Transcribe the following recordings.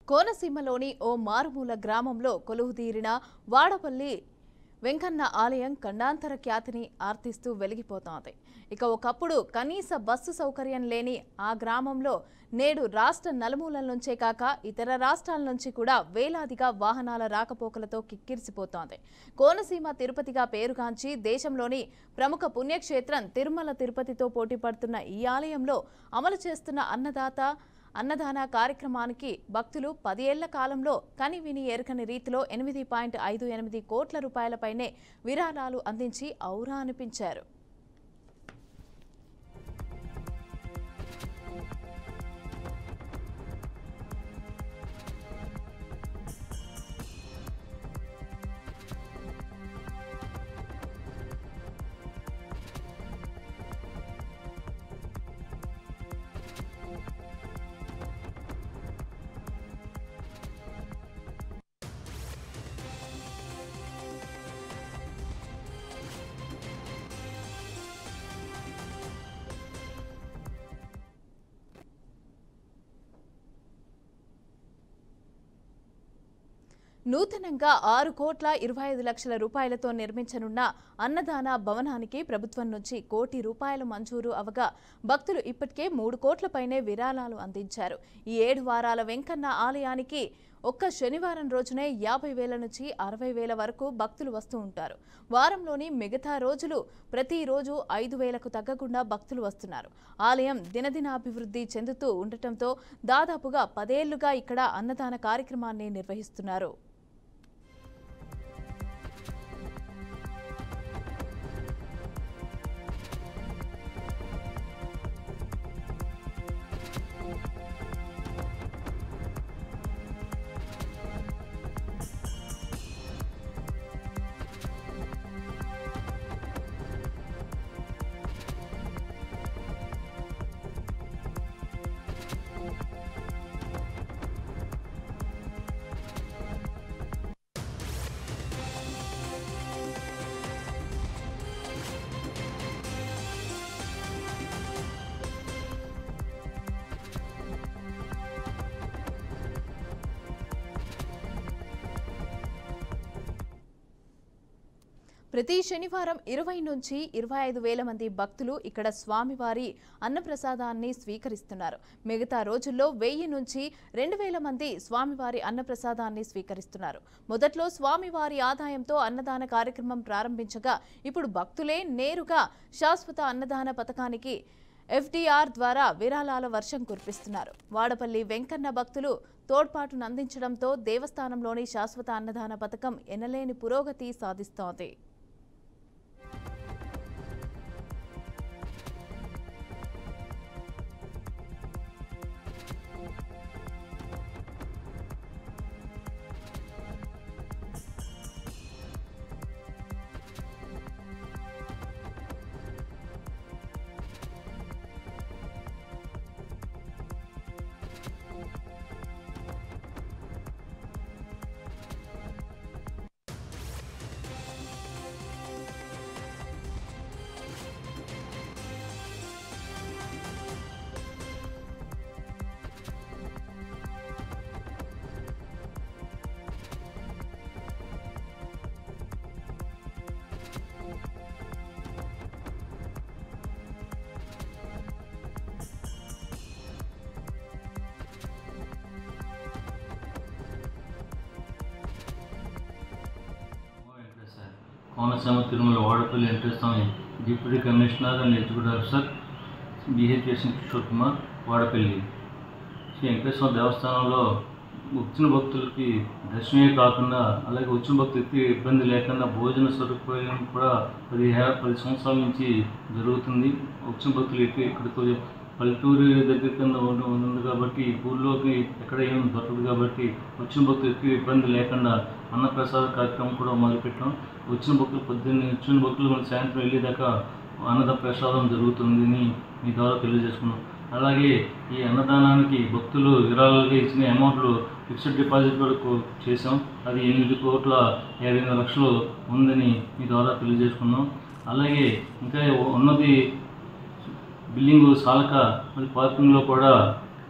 కోనసీమలోని ఓ మారుమూల గ్రామంలో కొలువుదీరిన వాడపల్లి వెంకన్న ఆలయం ఖండాంతర ఖ్యాతిని ఆర్తిస్తూ వెలిగిపోతోంది ఇక ఒకప్పుడు కనీస బస్సు సౌకర్యం లేని ఆ గ్రామంలో నేడు రాష్ట్ర నలుమూలల నుంచే కాక ఇతర రాష్ట్రాల నుంచి కూడా వేలాదిగా వాహనాల రాకపోకలతో కిక్కిరిసిపోతోంది కోనసీమ తిరుపతిగా పేరుగాంచి దేశంలోని ప్రముఖ పుణ్యక్షేత్రం తిరుమల తిరుపతితో పోటీ పడుతున్న ఈ ఆలయంలో అమలు చేస్తున్న అన్నదాత అన్నదాన కార్యక్రమానికి భక్తులు పది ఏళ్ల కాలంలో కని విని ఎరకని రీతిలో ఎనిమిది పాయింట్ ఐదు ఎనిమిది కోట్ల రూపాయలపైనే విరాళాలు అందించి ఔరా అనిపించారు నూతనంగా ఆరు కోట్ల ఇరవై ఐదు లక్షల రూపాయలతో నిర్మించనున్న అన్నదాన భవనానికి ప్రభుత్వం నుంచి కోటి రూపాయలు మంజూరు అవగా భక్తులు ఇప్పటికే మూడు కోట్ల పైనే విరాళాలు అందించారు ఈ ఏడు వారాల వెంకన్న ఆలయానికి ఒక్క శనివారం రోజునే యాభై వేల నుంచి అరవై వేల వరకు భక్తులు వస్తూ ఉంటారు వారంలోని మిగతా రోజులు ప్రతిరోజు ఐదు వేలకు తగ్గకుండా భక్తులు వస్తున్నారు ఆలయం దినదినాభివృద్ధి చెందుతూ ఉండటంతో దాదాపుగా పదేళ్లుగా ఇక్కడ అన్నదాన కార్యక్రమాన్ని నిర్వహిస్తున్నారు ప్రతి శనివారం ఇరవై నుంచి ఇరవై ఐదు వేల మంది భక్తులు ఇక్కడ స్వామివారి అన్నప్రసాదాన్ని స్వీకరిస్తున్నారు మిగతా రోజుల్లో వెయ్యి నుంచి రెండు వేల మంది స్వామివారి అన్నప్రసాదాన్ని స్వీకరిస్తున్నారు మొదట్లో స్వామివారి ఆదాయంతో అన్నదాన కార్యక్రమం ప్రారంభించగా ఇప్పుడు భక్తులే నేరుగా శాశ్వత అన్నదాన పథకానికి ఎఫ్డీఆర్ ద్వారా విరాళాల వర్షం కురిపిస్తున్నారు వాడపల్లి వెంకన్న భక్తులు తోడ్పాటును అందించడంతో దేవస్థానంలోని శాశ్వత అన్నదాన పథకం ఎనలేని పురోగతి సాధిస్తోంది వెంకటేశ్వర కోనసీమ తిరుమల వాడపల్లి వెంకటేశ్వమి deputy commissioner and executive officer BHS Kishore Kumar Vadapalli Sri Venkateswara దేవస్థానంలో వచ్చిన భక్తులకి దర్శనమే కాకుండా అలాగే వచ్చిన భక్తులకి ఇబ్బంది లేకుండా భోజన సదుపాయం కూడా పది హే- పది సంవత్సరాల నుంచి జరుగుతుంది వచ్చిన భక్తులు ఎక్కడ ఇక్కడికి పల్లెటూరు దగ్గర కింద ఉన్న- ఉంది కాబట్టి ఊళ్ళోకి ఎక్కడ ఏం దొరకదు కాబట్టి వచ్చిన భక్తులకి ఇబ్బంది లేకుండా అన్నప్రసాద కార్యక్రమం కూడా మొదలుపెట్టాం వచ్చిన భక్తులు పొద్దున్నే వచ్చిన భక్తులు మన సాయంత్రం వెళ్ళేదాకా అన్నద ప్రసాదం జరుగుతుందని మీ ద్వారా తెలియజేసుకున్నాం అలాగే ఈ అన్నదానానికి భక్తులు విరాళాలుగా ఇచ్చిన అమౌంట్లు ఫిక్స్డ్ డిపాజిట్ వరకు చేసాం అది ఎనిమిది కోట్ల యాభై ఎనిమిది లక్షలు ఉందని మీ ద్వారా తెలియజేసుకున్నాం అలాగే ఇంకా ఉన్నది బిల్డింగ్ సాలక మరి పార్కింగ్లో కూడా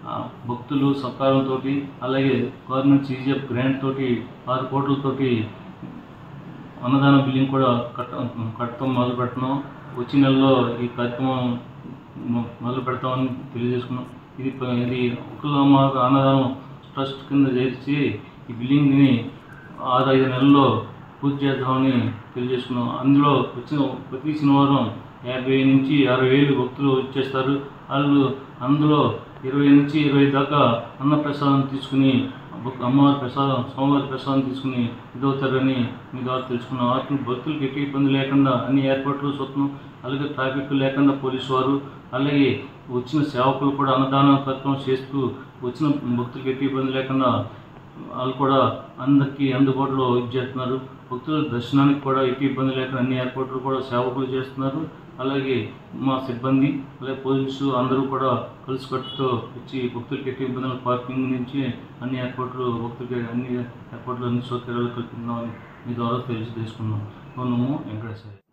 ఆ, భక్తులు సత్కారంతో అలాగే గవర్నమెంట్ సీజీఎఫ్ గ్రాంట్ తోటి ఆరు కోట్లతోటి అన్నదాన బిల్లింగ్ కూడా కట్ట కట్టడం మొదలు పెట్టడం వచ్చే నెలలో ఈ కార్యక్రమం మొ- మొదలు పెడతామని తెలియజేసుకున్నాం ఇది ప- ఇది ఒకళ్ళ మాకు అన్నదానం ట్రస్ట్ కింద చేర్చి ఈ బిల్డింగ్ని ఆరు ఐదు నెలల్లో పూర్తి చేద్దామని తెలియజేసుకున్నాం అందులో వచ్చిన ప్రతి శనివారం యాభై నుంచి అరవై వేలు భక్తులు వచ్చేస్తారు వాళ్ళు అందులో ఇరవై నుంచి ఇరవై దాకా అన్నప్రసాదం తీసుకుని భక్- అమ్మవారి ప్రసాదం సోమవారి ప్రసాదం తీసుకుని ఇదవుతారని మీ ద్వారా తెలుసుకున్నాం వాటిని భక్తులకు ఎట్టి ఇబ్బంది లేకుండా అన్ని ఏర్పాట్లు చూస్తున్నాం అలాగే ట్రాఫిక్ లేకుండా పోలీసు వారు అలాగే వచ్చిన సేవకులు కూడా అన్నదాన కార్యక్రమం చేస్తూ వచ్చిన భక్తులకు ఎట్టి ఇబ్బంది లేకుండా వాళ్ళు కూడా అందరికీ అందుబాటులో ఇది చేస్తున్నారు భక్తుల దర్శనానికి కూడా ఎట్టి ఇబ్బంది లేకుండా అన్ని ఏర్పాట్లు కూడా సేవకులు చేస్తున్నారు అలాగే మా సిబ్బంది అలాగే పోలీసు అందరూ కూడా కలిసికట్టుతో వచ్చి భక్తులకి ఎట్టి ఇబ్బందులు పార్కింగ్ నుంచి అన్ని ఏర్పాట్లు భక్తులకి అన్ని ఏర్పాట్లు అన్ని సౌకర్యాలు కల్పిస్తున్నామని మీ ద్వారా తెలిసి తెలుసుకున్నాం నమో వెంకటేశ్వర